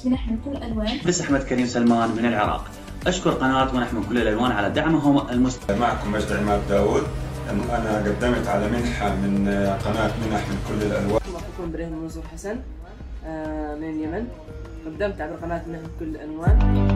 منح من كل الألوان بس أحمد كريم سلمان من العراق أشكر قناة منح من كل الألوان على دعمهم المستمر معكم مجد عماد داود أنا قدمت على منحة من قناة منح من كل الألوان أخوكم إبراهيم منصور حسن آه، من اليمن قدمت عبر قناة منح من كل الألوان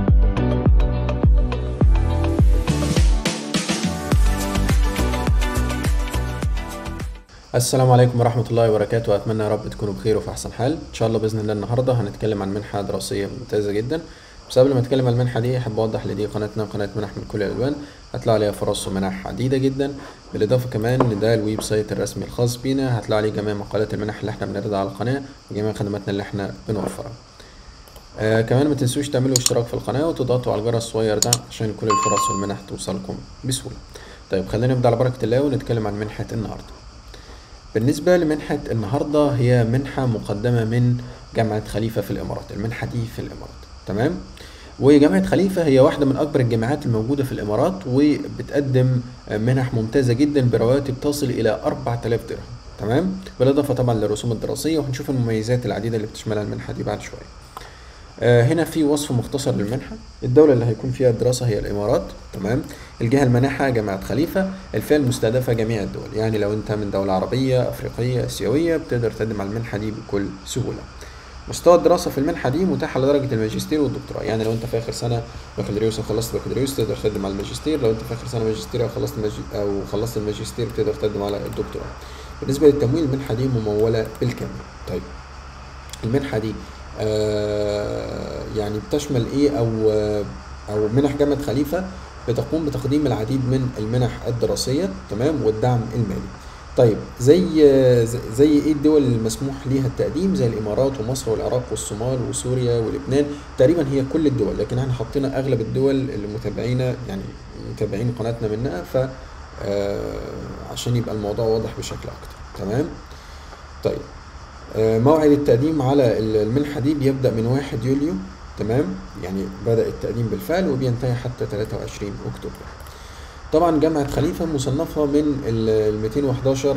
السلام عليكم ورحمة الله وبركاته أتمنى يا رب تكونوا بخير وفي أحسن حال إن شاء الله بإذن الله النهاردة هنتكلم عن منحة دراسية ممتازة جدا بس قبل ما أتكلم عن المنحة دي أحب أوضح لدي قناتنا قناة منح من كل الألوان هتلاقي عليها فرص ومنح عديدة جدا بالإضافة كمان إن ده الويب سايت الرسمي الخاص بينا هتلاقي عليه جميع مقالات المنح اللي احنا بنعرضها على القناة وجميع خدماتنا اللي احنا بنوفرها آه كمان ما تنسوش تعملوا اشتراك في القناة وتضغطوا على الجرس الصغير ده عشان كل الفرص والمنح توصلكم بسهولة طيب خلينا نبدأ على بركة الله ونتكلم عن منحة النهاردة بالنسبة لمنحة النهاردة هي منحة مقدمة من جامعة خليفة في الإمارات المنحة دي في الإمارات تمام وجامعة خليفة هي واحدة من أكبر الجامعات الموجودة في الإمارات وبتقدم منح ممتازة جدا برواتب تصل إلى 4000 درهم تمام بالإضافة طبعا للرسوم الدراسية وهنشوف المميزات العديدة اللي بتشملها المنحة دي بعد شوية آه، هنا في وصف مختصر للمنحة الدولة اللي هيكون فيها الدراسة هي الإمارات تمام الجهة المانحة جامعة خليفة الفئة المستهدفة جميع الدول يعني لو أنت من دولة عربية أفريقية آسيوية بتقدر تقدم على المنحة دي بكل سهولة مستوى الدراسة في المنحة دي متاح على درجة الماجستير والدكتوراه يعني لو أنت في آخر سنة بكالوريوس وخلصت بكالوريوس تقدر تقدم على الماجستير لو أنت في آخر سنة ماجستير أو خلصت الماجي... أو خلصت الماجستير تقدر تقدم على الدكتوراه بالنسبة للتمويل المنحة دي ممولة بالكامل طيب المنحة دي آه يعني بتشمل ايه او آه او منح جامعة خليفة بتقوم بتقديم العديد من المنح الدراسية تمام والدعم المالي طيب زي زي ايه الدول المسموح ليها التقديم زي الامارات ومصر والعراق والصومال وسوريا ولبنان تقريبا هي كل الدول لكن احنا حطينا اغلب الدول اللي متابعينا يعني متابعين قناتنا منها ف آه عشان يبقى الموضوع واضح بشكل اكتر تمام طيب موعد التقديم على المنحة دي بيبدأ من 1 يوليو تمام يعني بدأ التقديم بالفعل وبينتهي حتى 23 أكتوبر طبعا جامعة خليفة مصنفة من ال 211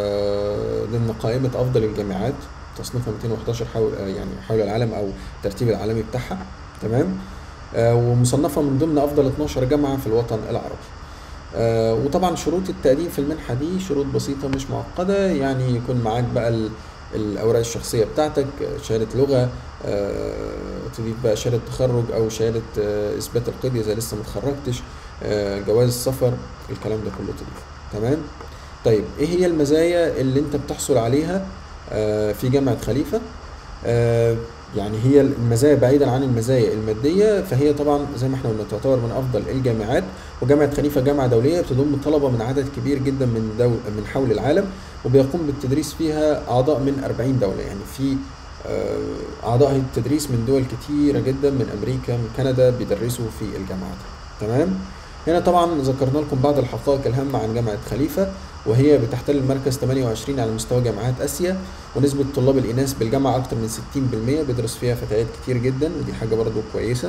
ضمن قائمة أفضل الجامعات تصنيفها 211 حول يعني حول العالم أو الترتيب العالمي بتاعها تمام ومصنفة من ضمن أفضل 12 جامعة في الوطن العربي وطبعا شروط التقديم في المنحة دي شروط بسيطة مش معقدة يعني يكون معاك بقى الاوراق الشخصيه بتاعتك شهاده لغه أه تضيف بقى شهاده تخرج او شهاده أه اثبات القيد اذا لسه متخرجتش أه جواز السفر الكلام ده كله تضيفه تمام طيب ايه هي المزايا اللي انت بتحصل عليها في جامعه خليفه يعني هي المزايا بعيدا عن المزايا الماديه فهي طبعا زي ما احنا قلنا تعتبر من افضل الجامعات وجامعه خليفه جامعه دوليه بتضم طلبه من عدد كبير جدا من دول من حول العالم وبيقوم بالتدريس فيها اعضاء من 40 دوله يعني في اعضاء التدريس من دول كتيره جدا من امريكا من كندا بيدرسوا في الجامعات تمام هنا طبعا ذكرنا لكم بعض الحقائق الهامه عن جامعه خليفه وهي بتحتل المركز 28 على مستوى جامعات اسيا ونسبه طلاب الاناث بالجامعه اكتر من 60% بيدرس فيها فتيات كتير جدا ودي حاجه برضو كويسه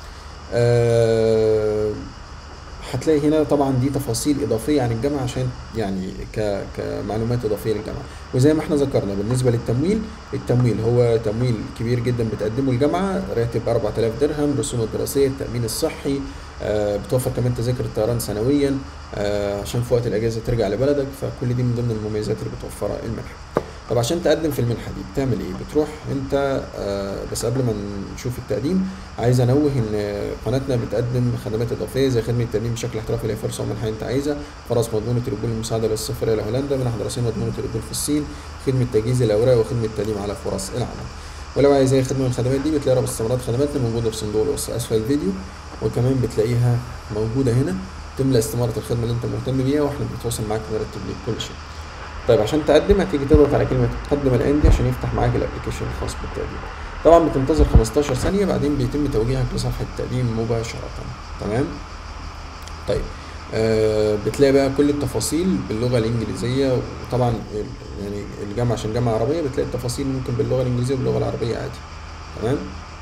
أه هتلاقي هنا طبعا دي تفاصيل اضافيه عن الجامعه عشان يعني ك كمعلومات اضافيه للجامعه وزي ما احنا ذكرنا بالنسبه للتمويل التمويل هو تمويل كبير جدا بتقدمه الجامعه راتب 4000 درهم رسوم الدراسيه التامين الصحي آه بتوفر كمان تذاكر الطيران سنويا آه عشان في وقت الاجازه ترجع لبلدك فكل دي من ضمن المميزات اللي بتوفرها المنحه طب عشان تقدم في المنحه دي بتعمل ايه بتروح انت آه بس قبل ما نشوف التقديم عايز انوه ان قناتنا بتقدم خدمات اضافيه زي خدمه التقديم بشكل احترافي لاي فرصه ومنحه انت عايزها فرص مضمونه القبول المساعده للسفر الى هولندا منح دراسيه مضمونه القبول في الصين خدمه تجهيز الاوراق وخدمه التقديم على فرص العمل ولو عايز اي خدمه من الخدمات دي بتلاقي رابط استمارات خدماتنا موجوده في صندوق الوصف اسفل الفيديو وكمان بتلاقيها موجوده هنا تملى استماره الخدمه اللي انت مهتم بيها واحنا بنتواصل معاك نرتب لك كل شيء طيب عشان تقدم هتيجي تضغط على كلمه قدم الان دي عشان يفتح معاك الابلكيشن الخاص بالتقديم طبعا بتنتظر 15 ثانيه بعدين بيتم توجيهك لصفحه التقديم مباشره تمام طيب آه بتلاقي بقى كل التفاصيل باللغه الانجليزيه وطبعا يعني الجامعه عشان جامعه عربيه بتلاقي التفاصيل ممكن باللغه الانجليزيه وباللغه العربيه عادي تمام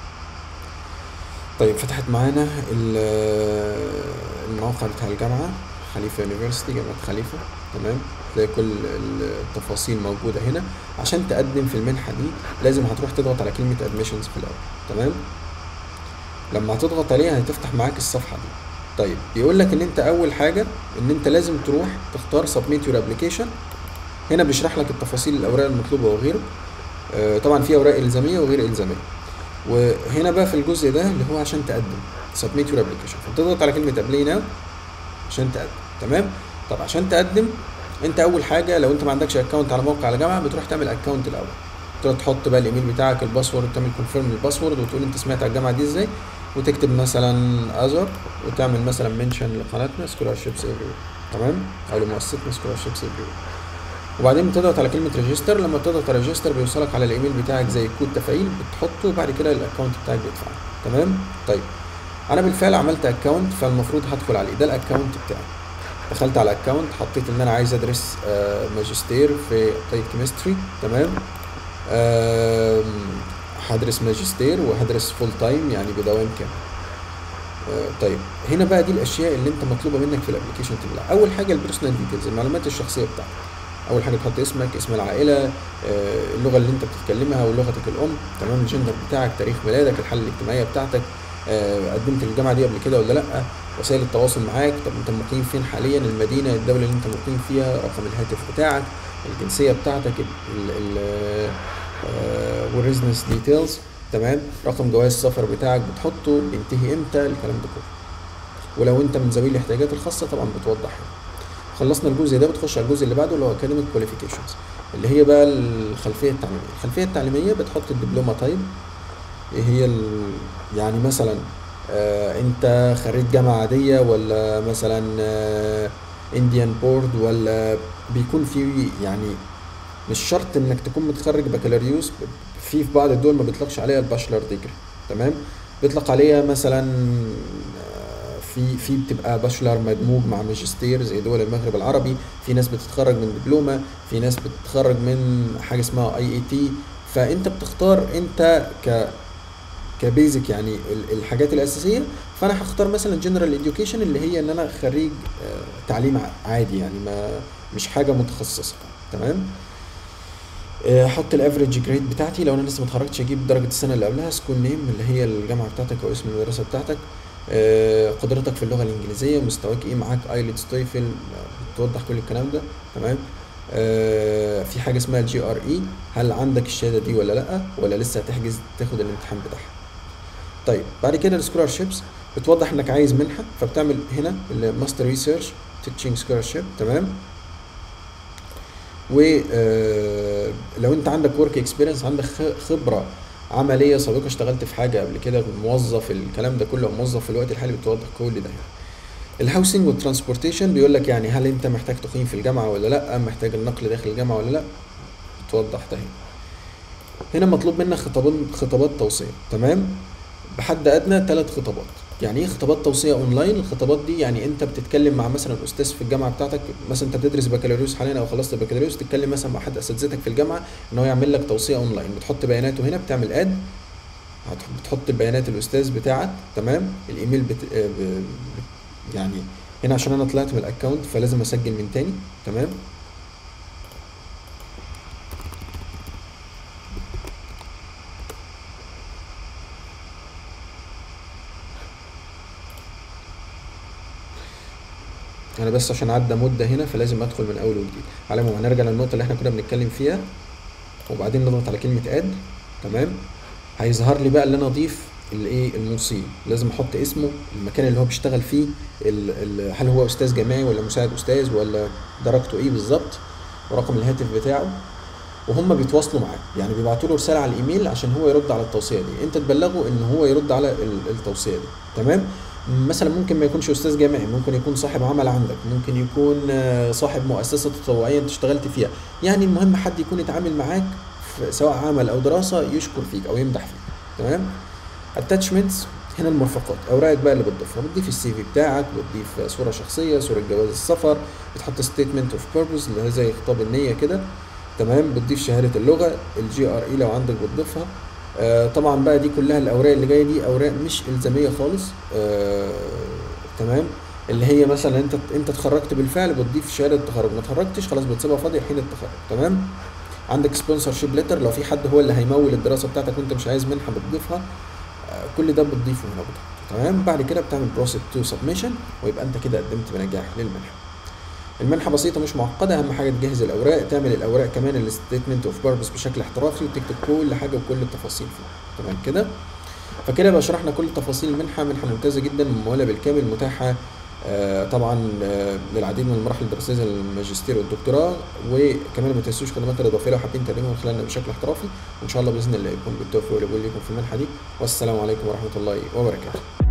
طيب فتحت معانا الموقع بتاع الجامعه خليفه يونيفرسيتي جامعه خليفه تمام تلاقي كل التفاصيل موجوده هنا عشان تقدم في المنحه دي لازم هتروح تضغط على كلمه ادميشنز في الاول تمام لما هتضغط عليها هتفتح معاك الصفحه دي طيب بيقول لك ان انت اول حاجه ان انت لازم تروح تختار سبميت يور ابلكيشن هنا بيشرح لك التفاصيل الاوراق المطلوبه وغيره آه، طبعا في اوراق الزاميه وغير الزاميه وهنا بقى في الجزء ده اللي هو عشان تقدم سبميت يور ابلكيشن فبتضغط على كلمه ابلاي ناو عشان تقدم تمام طب عشان تقدم انت اول حاجه لو انت ما عندكش اكونت على موقع الجامعه بتروح تعمل اكونت الاول تروح تحط بقى الايميل بتاعك الباسورد تعمل كونفيرم للباسورد وتقول انت سمعت على الجامعه دي ازاي وتكتب مثلا اذر وتعمل مثلا منشن لقناتنا سكولارشيبس تمام او لمؤسستنا سكولارشيبس وبعدين بتضغط على كلمه ريجستر لما بتضغط على ريجستر بيوصلك على الايميل بتاعك زي كود تفعيل بتحطه وبعد كده الاكونت بتاعك بيدفع تمام طيب انا بالفعل عملت اكونت فالمفروض هدخل عليه ده الاكونت بتاعي دخلت على الاكونت حطيت ان انا عايز ادرس آه، ماجستير في طيب كيمستري تمام آم، هدرس ماجستير وهدرس فول تايم يعني بدوام كامل آه، طيب هنا بقى دي الاشياء اللي انت مطلوبه منك في الابلكيشن تملاها اول حاجه البيرسونال ديتيلز المعلومات الشخصيه بتاعتك اول حاجه تحط اسمك اسم العائله آه، اللغه اللي انت بتتكلمها ولغتك الام تمام الجندر بتاعك تاريخ ميلادك الحاله الاجتماعيه بتاعتك آه، قدمت الجامعه دي قبل كده ولا لا وسائل التواصل معاك طب انت مقيم فين حاليا المدينه الدوله اللي انت مقيم فيها رقم الهاتف بتاعك الجنسيه بتاعتك ال ال والريزنس ديتيلز تمام رقم جواز السفر بتاعك بتحطه بينتهي امتى الكلام ده كله ولو انت من ذوي الاحتياجات الخاصه طبعا بتوضح هنا خلصنا الجزء ده بتخش على الجزء اللي بعده اللي هو اكاديميك كواليفيكيشنز اللي هي بقى الخلفيه التعليميه الخلفيه التعليميه بتحط الدبلومه تايب ايه هي ال... يعني مثلا آه انت خريج جامعه عاديه ولا مثلا آه انديان بورد ولا بيكون في يعني مش شرط انك تكون متخرج بكالوريوس في في بعض الدول ما بيطلقش عليها الباشلر ديجري تمام بيطلق عليها مثلا آه، في في بتبقى باشلر مدموج مع ماجستير زي دول المغرب العربي في ناس بتتخرج من دبلومه في ناس بتتخرج من حاجه اسمها اي اي تي فانت بتختار انت ك كبيزك يعني ال- الحاجات الاساسيه فانا هختار مثلا جنرال اديوكيشن اللي هي ان انا خريج آه، تعليم ع- عادي يعني ما مش حاجه متخصصه تمام آه، احط الافريج جريد بتاعتي لو انا لسه ما اتخرجتش اجيب درجه السنه اللي قبلها سكول نيم اللي هي الجامعه بتاعتك او اسم المدرسه بتاعتك آه، قدرتك في اللغه الانجليزيه مستواك ايه معاك ايلتس تويفل بتوضح كل الكلام ده تمام آه، في حاجه اسمها الجي ار اي هل عندك الشهاده دي ولا لا ولا لسه هتحجز تاخد الامتحان بتاعها طيب بعد كده السكولارشيبس بتوضح انك عايز منحه فبتعمل هنا الماستر ريسيرش تيتشنج سكولارشيب تمام ولو انت عندك ورك اكسبيرينس عندك خ- خبره عمليه سابقه اشتغلت في حاجه قبل كده موظف الكلام ده كله أو موظف في الوقت الحالي بتوضح كل ده هنا الهاوسنج والترانسبورتيشن بيقول لك يعني هل انت محتاج تقيم في الجامعه ولا لا محتاج النقل داخل الجامعه ولا لا بتوضح ده هنا هنا مطلوب منك خطابات خطابات توصيه تمام بحد ادنى ثلاث خطابات يعني ايه خطابات توصيه اونلاين الخطابات دي يعني انت بتتكلم مع مثلا استاذ في الجامعه بتاعتك مثلا انت بتدرس بكالوريوس حاليا او خلصت البكالوريوس تتكلم مثلا مع حد اساتذتك في الجامعه ان هو يعمل لك توصيه اونلاين بتحط بياناته هنا بتعمل اد هتح- بتحط بيانات الاستاذ بتاعك تمام الايميل بت... آه، ب... ب- يعني هنا عشان انا طلعت من الاكونت فلازم اسجل من تاني تمام انا بس عشان عدى مده هنا فلازم ادخل من اول وجديد على العموم هنرجع للنقطه اللي احنا كنا بنتكلم فيها وبعدين نضغط على كلمه اد تمام هيظهر لي بقى اللي انا اضيف الايه الموصي لازم احط اسمه المكان اللي هو بيشتغل فيه ال ال هل هو استاذ جامعي ولا مساعد استاذ ولا درجته ايه بالظبط ورقم الهاتف بتاعه وهم بيتواصلوا معاه يعني بيبعتوا له رساله على الايميل عشان هو يرد على التوصيه دي انت تبلغه ان هو يرد على ال- التوصيه دي تمام مثلا ممكن ما يكونش استاذ جامعي ممكن يكون صاحب عمل عندك ممكن يكون آه، صاحب مؤسسه تطوعيه انت اشتغلت فيها يعني المهم حد يكون يتعامل معاك في سواء عمل او دراسه يشكر فيك او يمدح فيك تمام اتاتشمنتس هنا المرفقات اوراقك بقى اللي بتضيفها بتضيف السي في بتاعك بتضيف صوره شخصيه صوره جواز السفر بتحط ستيتمنت اوف بيربز اللي هي زي خطاب النيه كده تمام بتضيف شهاده اللغه الجي ار اي لو عندك بتضيفها آه طبعا بقى دي كلها الاوراق اللي جايه دي اوراق مش الزاميه خالص آه تمام اللي هي مثلا انت انت اتخرجت بالفعل بتضيف شهاده تخرج ما اتخرجتش خلاص بتسيبها فاضيه حين التخرج تمام عندك سبونسر شيب ليتر لو في حد هو اللي هيمول الدراسه بتاعتك وانت مش عايز منحه بتضيفها آه، كل ده بتضيفه هنا بتحطه تمام بعد كده بتعمل بروسيس تو سبمشن ويبقى انت كده قدمت بنجاح للمنحه المنحه بسيطه مش معقده اهم حاجه تجهز الاوراق تعمل الاوراق كمان الستيتمنت اوف بيربز بشكل احترافي وتكتب كل حاجه وكل التفاصيل فيها تمام كده فكده بقى شرحنا كل تفاصيل المنحه منحه ممتازه جدا مموله بالكامل متاحه آه، طبعا آه، للعديد من المراحل الدراسيه زي الماجستير والدكتوراه وكمان ما تنسوش خدمات الاضافيه لو حابين تقدموا من خلالنا بشكل احترافي وان شاء الله باذن الله يكون بالتوفيق والقبول ليكم في المنحه دي والسلام عليكم ورحمه الله وبركاته